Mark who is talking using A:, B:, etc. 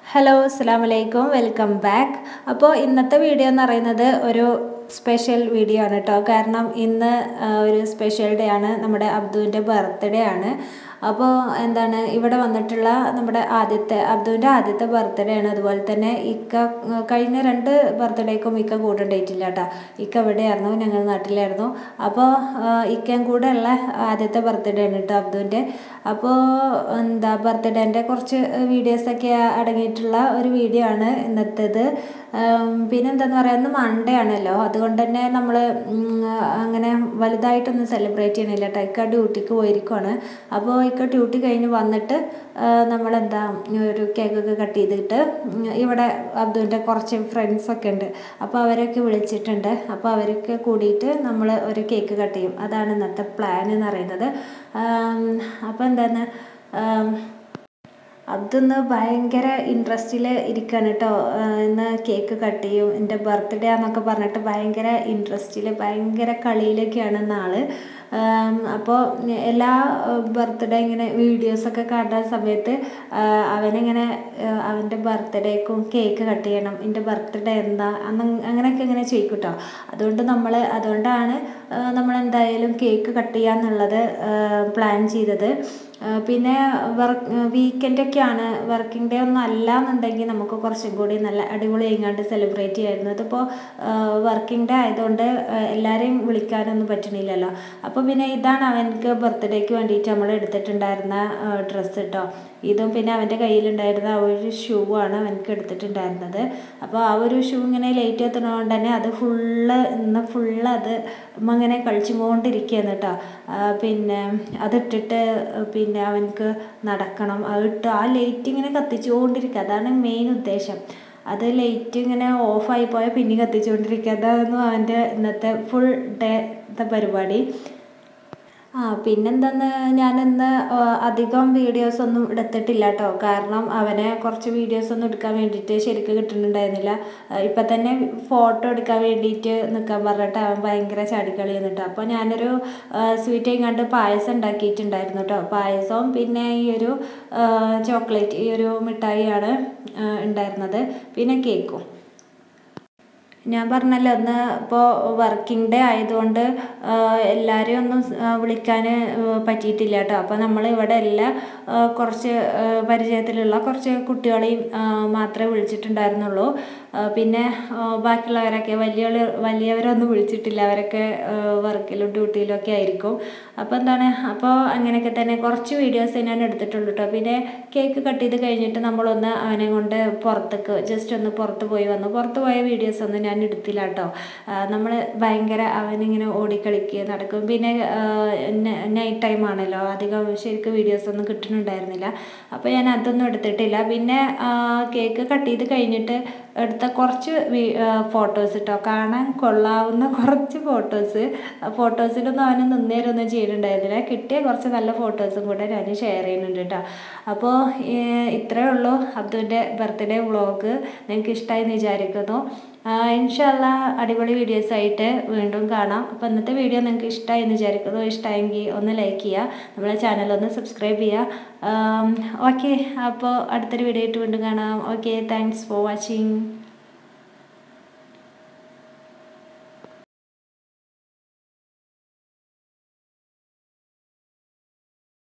A: hello അസ്സാം വലൈക്കും welcome back അപ്പോൾ ഇന്നത്തെ വീഡിയോ എന്ന് പറയുന്നത് ഒരു സ്പെഷ്യൽ വീഡിയോ ആണ് കേട്ടോ കാരണം ഇന്ന് ആ, ഒരു സ്പെഷ്യൽ ഡേ ആണ് നമ്മുടെ അബ്ദുവിൻ്റെ ബർത്ത്ഡേ ആണ് അപ്പോൾ എന്താണ് ഇവിടെ വന്നിട്ടുള്ള നമ്മുടെ ആദ്യത്തെ അബ്ദുവിൻ്റെ ആദ്യത്തെ ബർത്ത്ഡേ ആണ് അതുപോലെ തന്നെ ഇക്ക ആ, കഴിഞ്ഞ രണ്ട് ബർത്ത്ഡേക്കും ഇക്ക കൂടെ ഡേറ്റില്ല കേട്ടോ ഇക്ക ഇവിടെയായിരുന്നു ഞങ്ങൾ നാട്ടിലായിരുന്നു അപ്പോൾ ഇക്കയും കൂടെ ഉള്ള ആദ്യത്തെ ബർത്ത്ഡേ ആണ് കേട്ടോ അബ്ദുവിൻ്റെ അപ്പോൾ എന്താ ബർത്ത്ഡേൻ്റെ കുറച്ച് വീഡിയോസൊക്കെ അടങ്ങിയിട്ടുള്ള ഒരു വീഡിയോ ആണ് ഇന്നത്തേത് ഉം, പിന്നെന്താന്ന് പറയുക ഇന്ന് മൺഡേ ആണല്ലോ അതുകൊണ്ട് തന്നെ നമ്മൾ അങ്ങനെ വലുതായിട്ടൊന്നും സെലിബ്രേറ്റ് ചെയ്യണില്ല കേട്ടോ ഇക്ക ഡ്യൂട്ടിക്ക് പോയിരിക്കുവാണ് അപ്പോൾ ഇക്ക ഡ്യൂട്ടി കഴിഞ്ഞ് വന്നിട്ട് നമ്മളെന്താ ഒരു കേക്കൊക്കെ കട്ട് ചെയ്തിട്ട് ഉം, ഇവിടെ അബ്ദുവിൻ്റെ കുറച്ച് ഫ്രണ്ട്സൊക്കെ ഉണ്ട് അപ്പോൾ അവരൊക്കെ വിളിച്ചിട്ടുണ്ട് അപ്പോൾ അവരൊക്കെ കൂടിയിട്ട് നമ്മൾ ഒരു കേക്ക് കട്ട് ചെയ്യും അതാണ് ഇന്നത്തെ പ്ലാൻ എന്ന് പറയുന്നത് അപ്പോൾ എന്താണ് ആം, അതൊന്ന് ഭയങ്കര ഇൻട്രസ്റ്റിൽ ഇരിക്കുകയാണ് കേട്ടോ ഇന്ന് കേക്ക് കട്ട് ചെയ്യും എൻ്റെ ബർത്ത്ഡേ ആണെന്നൊക്കെ പറഞ്ഞിട്ട് ഭയങ്കര ഇൻട്രസ്റ്റിൽ ഭയങ്കര കളിയിലൊക്കെയാണ് നാള് അപ്പോൾ എല്ലാ ബർത്ത്ഡേ ഇങ്ങനെ വീഡിയോസൊക്കെ കാണുന്ന സമയത്ത് ആ, അവനിങ്ങനെ ആ, അവൻ്റെ ബർത്ത്ഡേക്കും കേക്ക് കട്ട് ചെയ്യണം എൻ്റെ ബർത്ത്ഡേ എന്താ അന്ന് അങ്ങനെയൊക്കെ ഇങ്ങനെ ചോദിക്കും കേട്ടോ അതുകൊണ്ട് നമ്മൾ അതുകൊണ്ടാണ് നമ്മൾ എന്തായാലും കേക്ക് കട്ട് ചെയ്യാന്നുള്ളത് പ്ലാൻ ചെയ്തത് ആ, പിന്നെ വർക്ക് വീക്കെൻഡൊക്കെയാണ് വർക്കിംഗ് ഡേ ഒന്നും അല്ല എന്നുണ്ടെങ്കിൽ നമുക്ക് കുറച്ചും കൂടി നല്ല അടിപൊളി എങ്ങാണ്ട് സെലിബ്രേറ്റ് ചെയ്യായിരുന്നു ഇതിപ്പോൾ വർക്കിംഗ് ഡേ ആയതുകൊണ്ട് ആ, എല്ലാവരെയും വിളിക്കാനൊന്നും പറ്റണില്ലല്ലോ അപ്പോൾ പിന്നെ ഇതാണ് അവനക്ക് ബർത്ത്ഡേക്ക് വേണ്ടിയിട്ട് നമ്മൾ എടുത്തിട്ടുണ്ടായിരുന്ന ഡ്രസ്സ് കേട്ടോ ഇതും പിന്നെ അവൻ്റെ കയ്യിലുണ്ടായിരുന്ന ആ ഒരു ഷൂ ആണ് അവനക്ക് എടുത്തിട്ടുണ്ടായിരുന്നത് അപ്പോൾ ആ ഒരു ഷൂ ഇങ്ങനെ ലേറ്റ് എത്തുന്നതുകൊണ്ട് തന്നെ അത് ഫുള്ള് ഇന്ന് ഫുള്ള് അത് ഉമ്മ ഇങ്ങനെ കളിച്ചുകൊണ്ടിരിക്കുകയാണ് കേട്ടോ ആ, പിന്നെ അതിട്ടിട്ട് പിന്നെ അവനക്ക് നടക്കണം അതിട്ട് ആ ലൈറ്റ് ഇങ്ങനെ കത്തിച്ചുകൊണ്ടിരിക്കുക അതാണ് മെയിൻ ഉദ്ദേശം അത് ലൈറ്റ് ഇങ്ങനെ ഓഫായി പോയാൽ പിന്നെ കത്തിച്ചുകൊണ്ടിരിക്കുക അതായിരുന്നു അവൻ്റെ ഇന്നത്തെ ഫുൾ ഡേ പരിപാടി ആ പിന്നെന്താന്ന് ഞാനിന്ന് ആ, അധികം വീഡിയോസ് ഒന്നും എടുത്തിട്ടില്ല കേട്ടോ കാരണം അവനെ കുറച്ച് വീഡിയോസ് ഒന്നും എടുക്കാൻ വേണ്ടിയിട്ട് ശരിക്കും കിട്ടുന്നുണ്ടായിരുന്നില്ല ആ, ഇപ്പം തന്നെ ഫോട്ടോ എടുക്കാൻ വേണ്ടിയിട്ട് നിൽക്കാൻ പറഞ്ഞിട്ട് അവൻ ഭയങ്കര ചാടിക്കളി എന്നിട്ട് അപ്പോൾ ഞാനൊരു സ്വീറ്റ് കണ്ട് പായസം ഉണ്ടാക്കിയിട്ടുണ്ടായിരുന്നു കേട്ടോ പായസവും പിന്നെ ഈ ഒരു ചോക്ലേറ്റ് ഈ ഒരു മിഠായിയാണ് ആ, ഉണ്ടായിരുന്നത് പിന്നെ കേക്കും ഞാൻ പറഞ്ഞല്ലോ ഇന്ന് ഇപ്പോൾ വർക്കിംഗ് ഡേ ആയതുകൊണ്ട് എല്ലാവരെയും ഒന്നും വിളിക്കാൻ പറ്റിയിട്ടില്ല കേട്ടോ അപ്പോൾ നമ്മൾ ഇവിടെ എല്ലാം ആ, കുറച്ച് ആ, പരിചയത്തിലുള്ള കുറച്ച് കുട്ടികളെയും ആ, മാത്രമേ വിളിച്ചിട്ടുണ്ടായിരുന്നുള്ളൂ ആ, പിന്നെ ആ, ബാക്കിയുള്ളവരൊക്കെ വലിയ വലിയവരൊന്നും വിളിച്ചിട്ടില്ല അവരൊക്കെ വർക്കിലും ഡ്യൂട്ടിയിലും ഒക്കെ ആയിരിക്കും അപ്പോൾ എന്താണ് അപ്പോൾ അങ്ങനെയൊക്കെ തന്നെ കുറച്ച് വീഡിയോസ് ഞാൻ എടുത്തിട്ടുള്ളൂ കേട്ടോ പിന്നെ കേക്ക് കട്ട് ചെയ്ത് കഴിഞ്ഞിട്ട് നമ്മളൊന്ന് അവനെ കൊണ്ട് പുറത്തേക്ക് ജസ്റ്റ് ഒന്ന് പുറത്ത് പോയി വന്നു പുറത്ത് പോയ വീഡിയോസ് ഒന്നും ഞാൻ എടുത്തില്ല കേട്ടോ നമ്മൾ ഭയങ്കര അവനിങ്ങനെ ഓടിക്കളിക്കുക നടക്കും പിന്നെ നൈറ്റ് ടൈം ആണല്ലോ അധികം ശരിക്കും വീഡിയോസ് ഒന്നും കിട്ടുന്നുണ്ടായിരുന്നില്ല അപ്പോൾ ഞാൻ അതൊന്നും എടുത്തിട്ടില്ല പിന്നെ കേക്ക് കട്ട് ചെയ്ത് കഴിഞ്ഞിട്ട് എടുത്ത കുറച്ച് ഫോട്ടോസ് കേട്ടോ കാണാൻ കൊള്ളാവുന്ന കുറച്ച് ഫോട്ടോസ് ഫോട്ടോസിലൊന്നും അവന് നിന്നേരൊന്നും ചെയ്യുന്നുണ്ടായിരുന്നില്ല കിട്ടിയ കുറച്ച് നല്ല ഫോട്ടോസും കൂടെ ഞാൻ ഷെയർ ചെയ്യുന്നുണ്ട് കേട്ടോ അപ്പോൾ ഇത്രയേ ഉള്ളൂ അബ്ദുവിൻ്റെ ബർത്ത്ഡേ വ്ളോഗ് നിങ്ങൾക്ക് ഇഷ്ടമായി എന്ന് വിചാരിക്കുന്നു ഇൻഷല്ല അടിപൊളി വീഡിയോസ് ആയിട്ട് വീണ്ടും കാണാം അപ്പോൾ ഇന്നത്തെ വീഡിയോ നിങ്ങൾക്ക് ഇഷ്ടമായി എന്ന് വിചാരിക്കുന്നു ഇഷ്ടമായെങ്കിൽ ഒന്ന് ലൈക്ക് ചെയ്യുക നമ്മളെ ചാനൽ ഒന്ന് സബ്സ്ക്രൈബ് ചെയ്യുക ഓക്കെ അപ്പോൾ അടുത്തൊരു വീഡിയോ ആയിട്ട് വീണ്ടും കാണാം ഓക്കെ താങ്ക്സ് ഫോർ വാച്ചിങ്